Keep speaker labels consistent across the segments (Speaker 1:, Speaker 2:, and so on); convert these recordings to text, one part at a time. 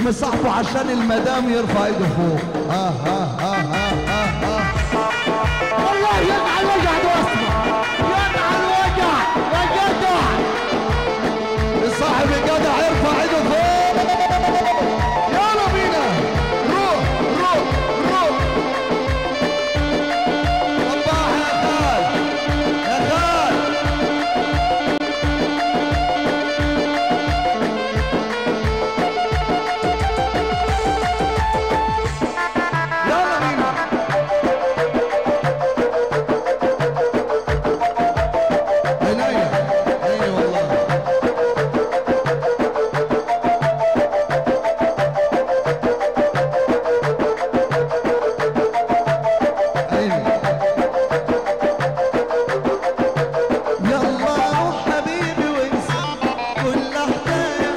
Speaker 1: مصاحبه عشان المدام يرفع ايده فوق ها ها ها ها ها ها
Speaker 2: والله ينعل وجع ده اسمع ينعل وجع وجدع
Speaker 1: صاحب الجدع يرفع ايده فوق يلا بينا روح روح روح صباح يا خال يا خال يلا بينا عينيا عيني والله عيني يلا روح حبيبي وانسى كل حكايه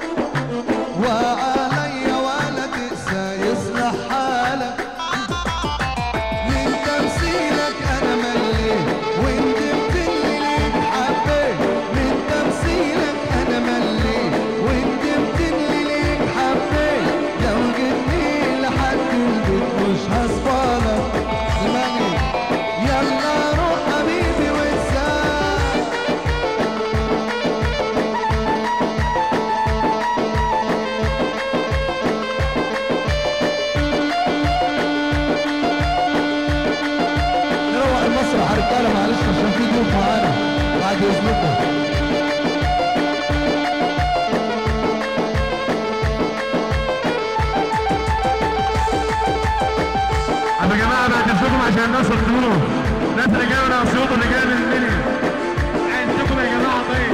Speaker 1: وعليا ولا تقسى يصلح حالك من تمثيلك انا مليت وندمت اللي ليك حبيت من تمثيلك انا مليت وندمت اللي ليك حبيت لو جيتني لحد البيت مش هصفالك المجري يلا روح حبيبي وانساك نروح المسرح يا رجاله معلش عشان في ضيوف معانا بعد اذنكم
Speaker 3: طب يا جماعه بعد اذنكم عشان الناس الطيور الناس اللي جايه من اسيوط اللي جايه من المنيا عندكم يا جماعه طيب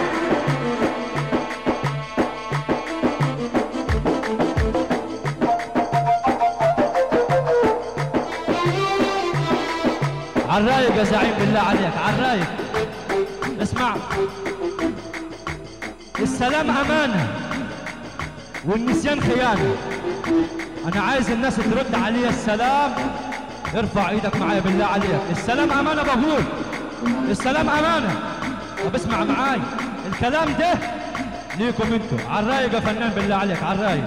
Speaker 4: عالرايق يا زعيم بالله عليك عالرايق اسمع السلام امانه والنسيان خيانه انا عايز الناس ترد علي السلام ارفع ايدك معايا بالله عليك السلام امانه بقول السلام امانه طب اسمع معاي الكلام ده ليكم انتوا عالرايق يا فنان بالله عليك عالرايق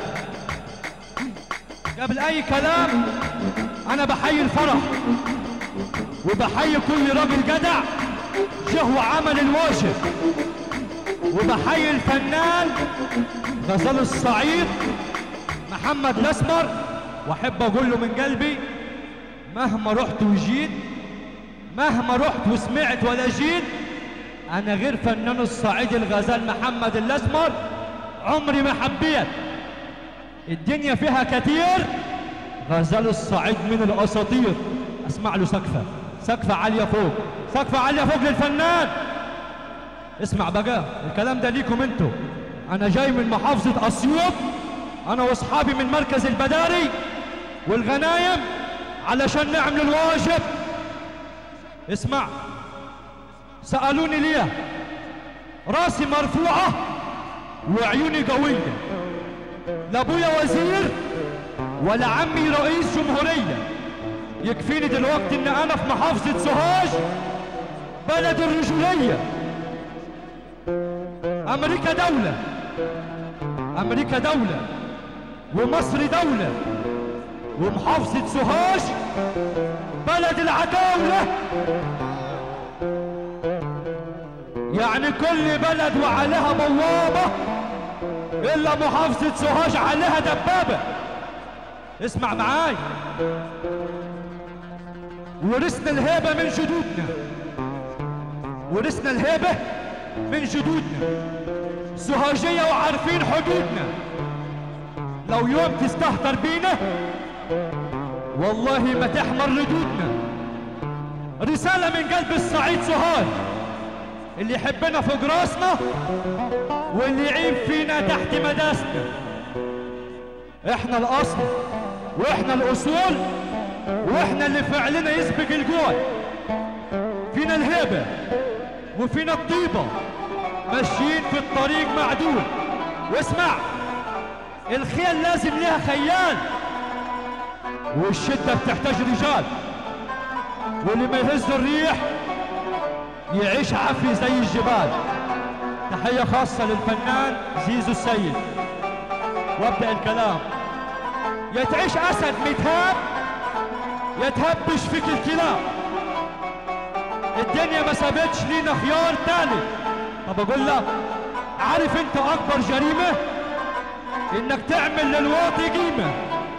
Speaker 4: قبل اي كلام انا بحيي الفرح وبحيي كل راجل جدع جه وعمل الواجب وبحيي الفنان غزال الصعيد محمد الاسمر واحب اقول له من قلبي مهما رحت وجيت مهما رحت وسمعت ولا جيت انا غير فنان الصعيد الغزال محمد الاسمر عمري ما حبيت الدنيا فيها كتير غزال الصعيد من الاساطير اسمع له سقفه سقفه عاليه فوق سقفه عاليه فوق للفنان اسمع بقى الكلام ده ليكم انتوا انا جاي من محافظه اسيوط انا واصحابي من مركز البداري والغنايم علشان نعمل الواجب اسمع سالوني ليه راسي مرفوعه وعيوني قويه لا ابويا وزير ولا عمي رئيس جمهوريه يكفيني دلوقتي ان انا في محافظه سوهاج بلد الرجوليه امريكا دوله امريكا دوله ومصر دوله ومحافظه سوهاج بلد العتاوله يعني كل بلد وعليها بوابه الا محافظه سوهاج عليها دبابه اسمع معاي ورثنا الهيبه من جدودنا ورثنا الهيبه من جدودنا سوهاجيه وعارفين حدودنا لو يوم تستهتر بينا والله ما تحمر ردودنا رسالة من قلب الصعيد سوهاج اللي يحبنا فوق راسنا واللي يعيب فينا تحت مداسنا احنا الاصل واحنا الاصول واحنا اللي فعلنا يسبق الجوع فينا الهيبة وفينا الطيبة ماشيين في الطريق معدول واسمع الخيل لازم ليها خيال والشدة بتحتاج رجال واللي ما يهز الريح يعيش عافي زي الجبال تحية خاصة للفنان زيزو السيد وابدا الكلام يا تعيش اسد متهاب يا تهبش فيك الكلاب الدنيا ما سابتش لينا خيار تاني طب اقول لك عارف انت اكبر جريمه انك تعمل للواطي قيمه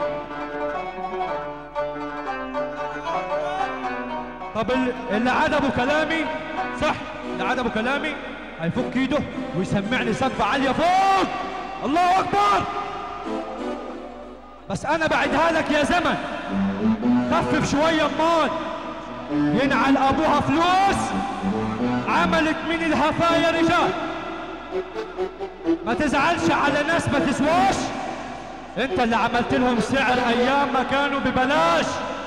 Speaker 4: طب ال- اللي عجبه كلامي صح اللي عجبه كلامي هيفك ايده ويسمعني سقفه عاليه فوق الله اكبر بس انا بعدها لك يا زمن خفف شويه امال ينعل ابوها فلوس عملت من الهفايا رجال ما تزعلش على ناس ما تسواش انت اللي عملت لهم سعر ايام ما كانوا ببلاش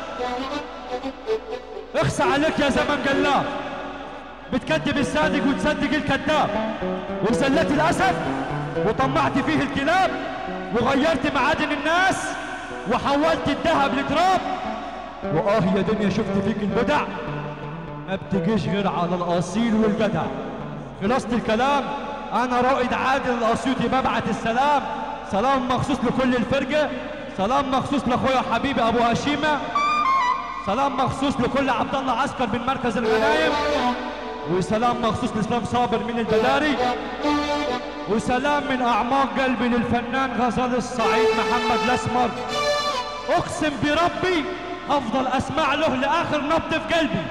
Speaker 4: اخسى عليك يا زمن قلاف بتكذب الصادق وتصدق الكذاب وزلت الاسد وطمعت فيه الكلاب وغيرت معادن الناس وحولت الذهب لتراب واه يا دنيا شفت فيك البدع ما بتجيش غير على الاصيل والجدع خلاصة الكلام انا رائد عادل الاسيوطي ببعت السلام سلام مخصوص لكل الفرقه سلام مخصوص لاخويا حبيبي ابو هشيمه سلام مخصوص لكل عبد الله عسكر من مركز الغنايم وسلام مخصوص لاسلام صابر من البداري وسلام من اعماق قلبي للفنان غزال الصعيد محمد الاسمر اقسم بربي افضل اسمع له لاخر نبض في قلبي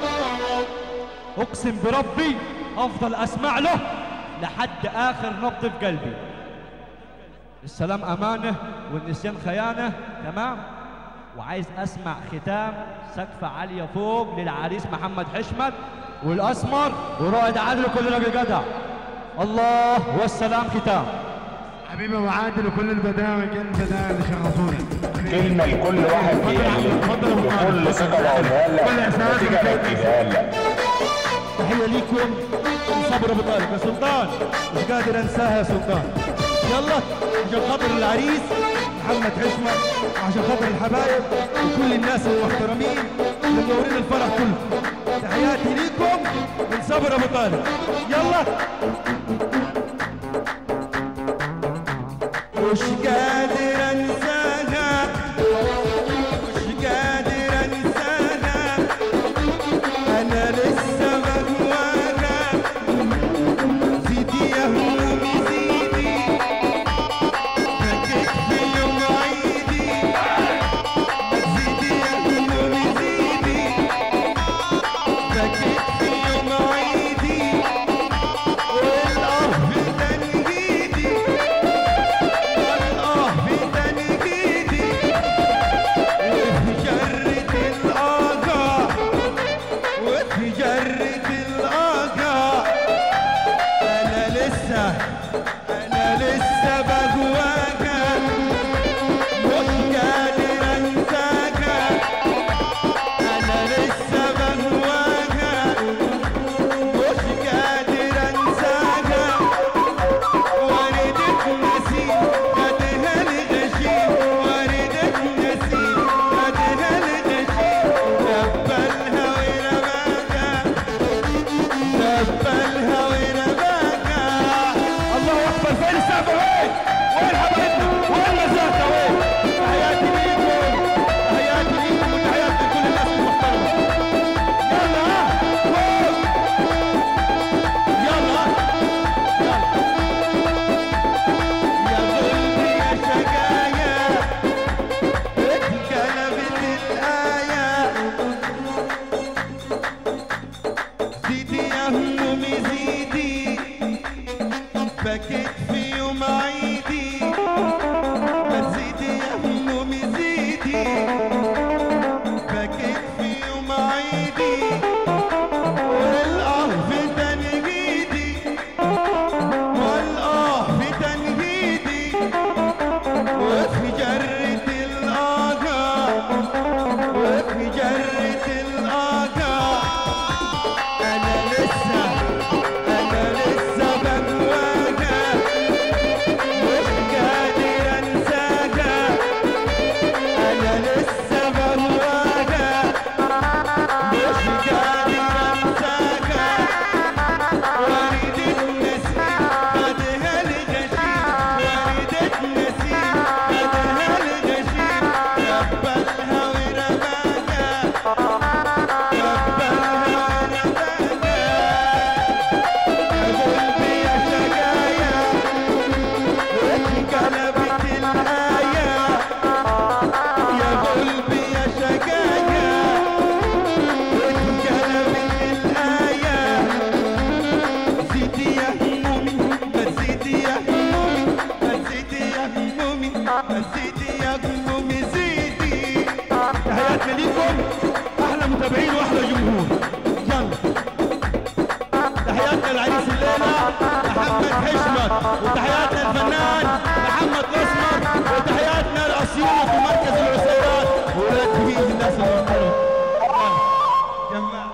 Speaker 4: اقسم بربي افضل اسمع له لحد اخر نبض في قلبي السلام امانه والنسيان خيانه تمام وعايز اسمع ختام سقفه عاليه فوق للعريس محمد حشمت والاسمر ورائد عادل وكل راجل جدع الله والسلام ختام
Speaker 3: حبيبي ابو عادل وكل البداوي كل البداوي اللي شرفونا
Speaker 5: كلمة لكل واحد فيهم
Speaker 3: اتفضل يا أبو عادل.
Speaker 5: بكل ثقة بقولها لك
Speaker 3: كل إحساس
Speaker 5: نتيجة
Speaker 3: وكل-
Speaker 5: بأكدها لك
Speaker 4: تحية ليكم من صبر ابو طارق يا سلطان مش قادر انساها يا سلطان يلا عشان خاطر العريس محمد حشمة وعشان خاطر الحبايب وكل الناس المحترمين اللي منورين الفرح كله تحياتي ليكم من صبر ابو طارق يلا مش قادر انساها مش قادر انساها انا لسه بجواها زيدي يا همومي زيدي فكت في يوم عيدي زيدي يا همومي زيدي فكت في يوم عيدي والارض تنجيدي والارض اكله مزيدي تحياتنا ليكم احلى متابعين واحلى جمهور يلا تحياتنا لعريس الليله محمد حشمت وتحياتنا الفنان محمد الاسمر وتحياتنا لاسيوط ومركز العسيرات وولاد تمييز الناس المحترمه يلا جماعه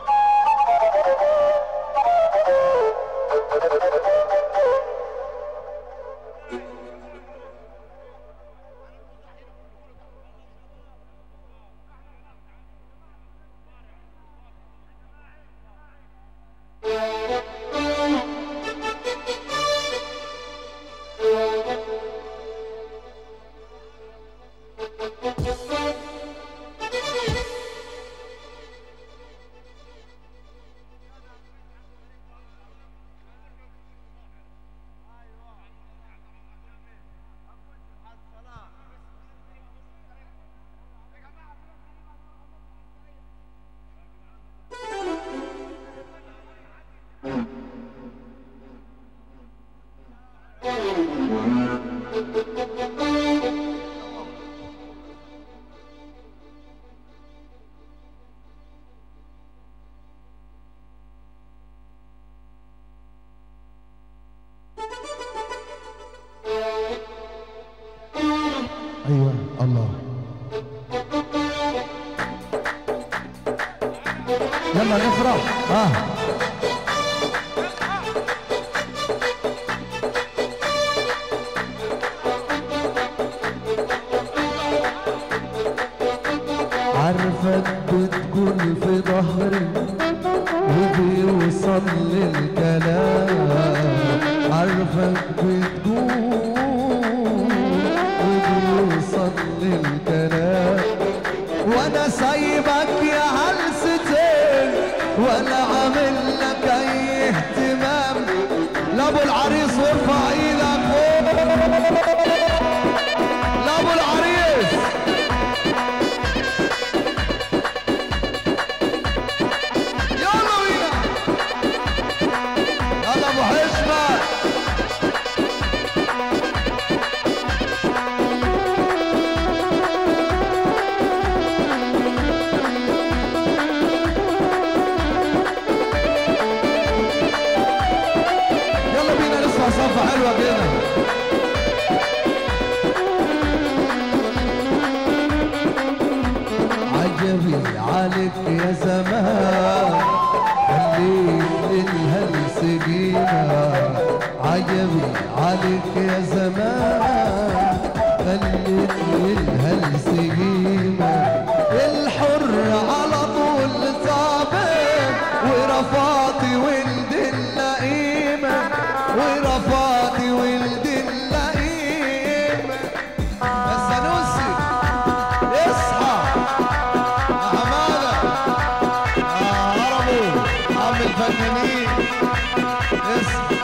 Speaker 1: ايوه الله يلا نفرح اه عارفك بتقول في ظهري وبيوصل للكلام عارفك بتقول وبيوصل للكلام وانا سايبك يا هلستين ولا عامل لك اي اهتمام لابو العريس وارفع ايدك فوق لابو العريس يلا بينا يلا ابو حشمت يلا بينا نسمع صفة حلوة كده عجبي عليك يا زمان خليك للهلس قيمة عجبي عليك يا زمان خليك للهلس قيمة الحر على طول ثابت ورفعتي ولد اللئيمة ورفعتي ولد اللئيمة بس نوسي اصحى يا حمادة يا عربي عم الفنانين اصحى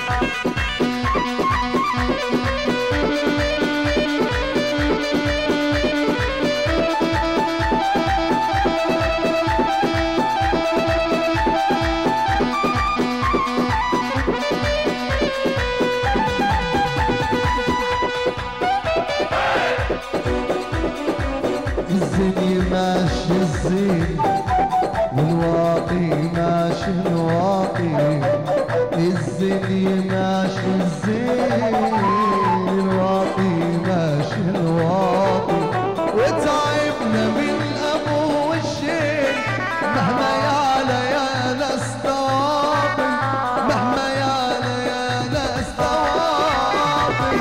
Speaker 1: الزني ماشي الزين والواقي ماشي الواقي الزني ماشي الزين الواقي ماشي الواقي وتعبنا من ابو الشين مهما يالا يا ناس طواطي مهما يالا يا ناس طواطي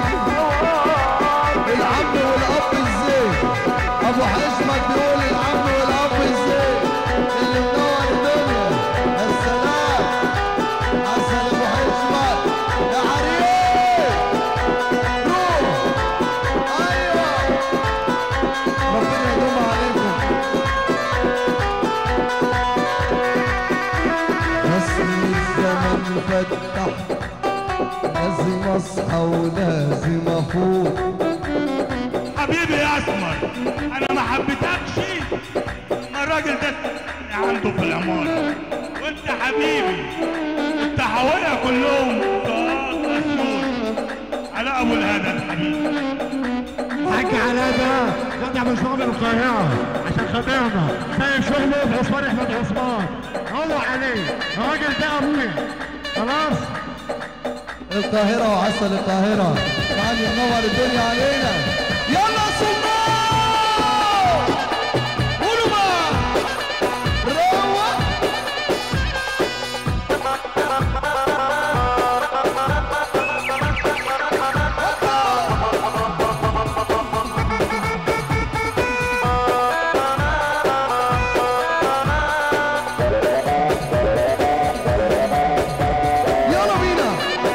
Speaker 1: العم والاب الزين ابو حشمت بيقول العم والاب الزين اللي منور الدنيا السلام حسن ابو حشمت يا عريس روح ايوه ربنا يدوم عليكم رسم الزمن فتح لازم اصحى ولازم افوق
Speaker 3: حبيبي يا اسمر انا ما حبيتكش ما الراجل ده عنده في العمارة وانت حبيبي انت حواليا كلهم طاقة اسود على ابو الهدى حبيبي
Speaker 2: حاج علاء ده طالع مشروع من القاهرة عشان خاطرنا سايب شغله في عثمان احمد عثمان هو عليه الراجل ده ابويا خلاص
Speaker 1: القاهرة وعسل القاهرة تعال ننور الدنيا علينا يلا سلمان قولوا بقى روق يلا بينا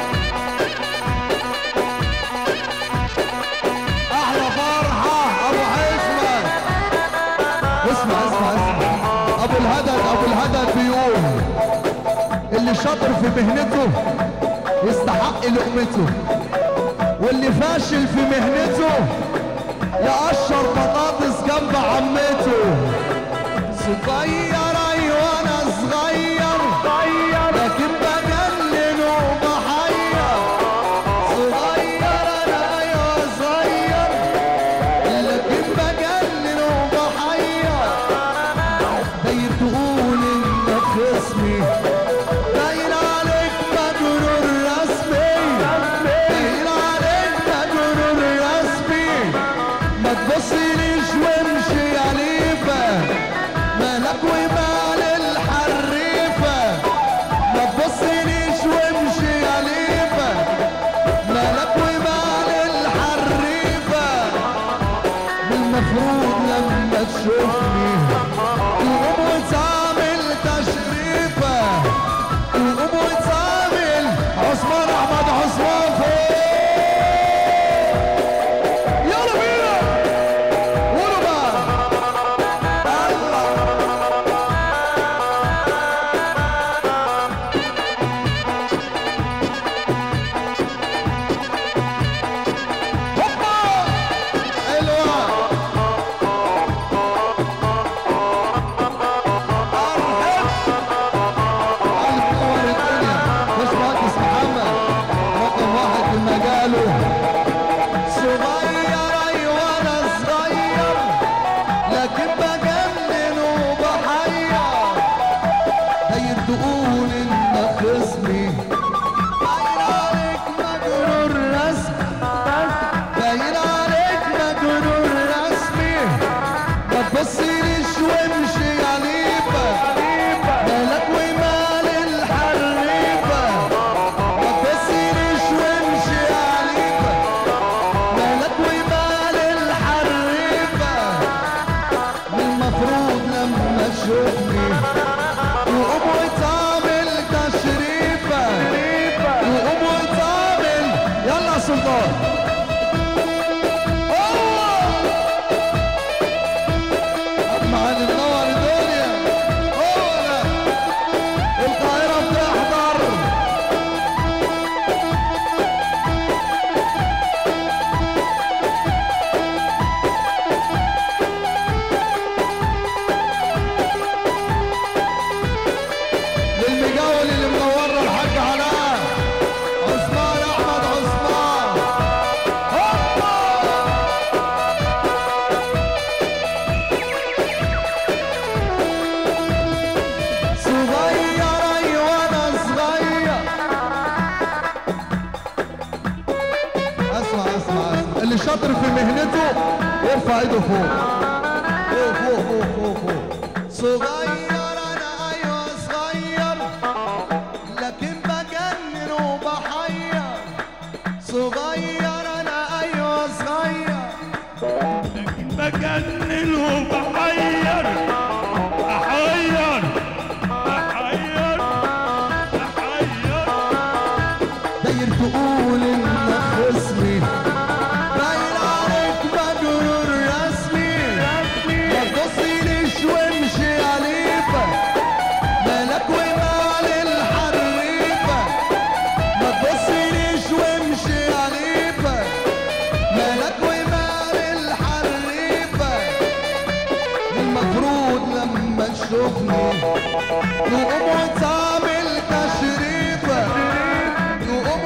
Speaker 1: احلى فرحة ابو حسمة اسمع اسمع اسمع ابو الهدد ابو الهدد بيقول اللي شاطر في مهنته يستحق لقمته واللي فاشل في مهنته يقشر بطاطس جنب عمته صغير ايوه انا صغير لكن بجنن وبحير صغير انا ايوه صغير لكن بجنن وبحير داير تقول انك خصمي باين عليك مجنون رسمي باين عليك مجنون رسمي ما تبصليش وامشي يا ليفه مالك ومال الحريفه ما تبصليش وامشي يا ليفه مالك ومال الحريفه المفروض لما تشوفني تقوم وتعمل تشريفه تقوم وتعمل عثمان احمد عثمان فوق يلا بينا قولوا بقى الله هوبا حلوه الكور الدنيا باشمهندس محمد رقم واحد في مجاله صغير ايوه انا صغير لكن بجنن وبحير داير تقول انك خصمي باين عليك مجنون رسمي باين عليك مجنون رسمي ما تبصيليش وامشي يا ليفه مالك ومال الحريفه ما تبصيليش وامشي يا ليفه مالك ومال الحريفه المفروض لما تشوفني تقوم وتعمل تشريفه تقوم وتعمل يلا يا سلطان معانا منور الدنيا هو ده القاهرة بتحضر للمجاول اللي منورنا الحاج علاء عثمان احمد عثمان هوبا صغير ايوه انا صغير اسمع اسمع اسمع اللي شاطر في مهنته يرفع ايده فوق فوق فوق فوق فوق فوق صغير انا ايوه صغير لكن بجنن وبحير صغير انا ايوه صغير
Speaker 3: لكن بجنن وبحير احير احير احير
Speaker 1: داير تقول انك خصمي باين عليك مجنون رسمي ما تبصيليش وامشي يا ليفه مالك ومال الحريفه ما تبصيليش وامشي يا ليفه مالك ومال الحريفه المفروض لما تشوفني تقوم وتعمل تشريفه تقوم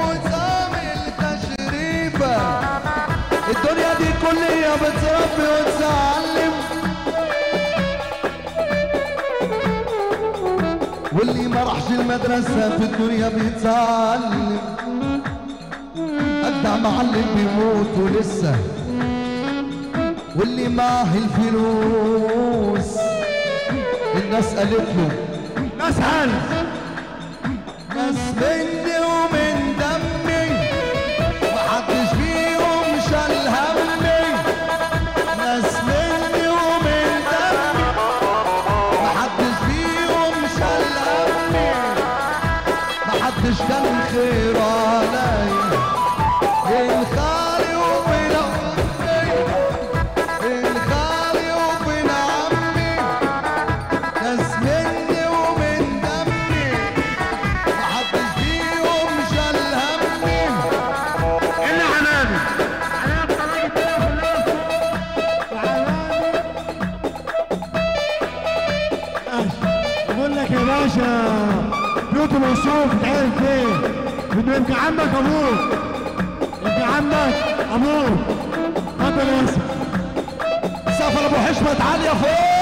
Speaker 1: وتعمل تشريفه الدنيا دي كلها بتربي وتزعل واللي ما راحش المدرسة في الدنيا بيتعلم أجدع معلم بيموت ولسه واللي معاه الفلوس الناس قالت له
Speaker 2: اسهل
Speaker 1: ناس مني ومن دمي محدش فيهم شال همي ناس مني ومن دمي محدش فيهم شال همي محدش كان خير عليا الخالي وبين عمي الخالي وبين عمي ناس مني ومن دمي محدش فيهم شال همي
Speaker 2: اللي حناني انا طلعت كده كلها وحناني ماشي بقول لك يا باشا بيوت موصوف تعرف فين من يمكن عمك ابوك يمكن عمك ابوك اتفضل يا ياسر
Speaker 1: سافر ابو حشمت عاليه فوق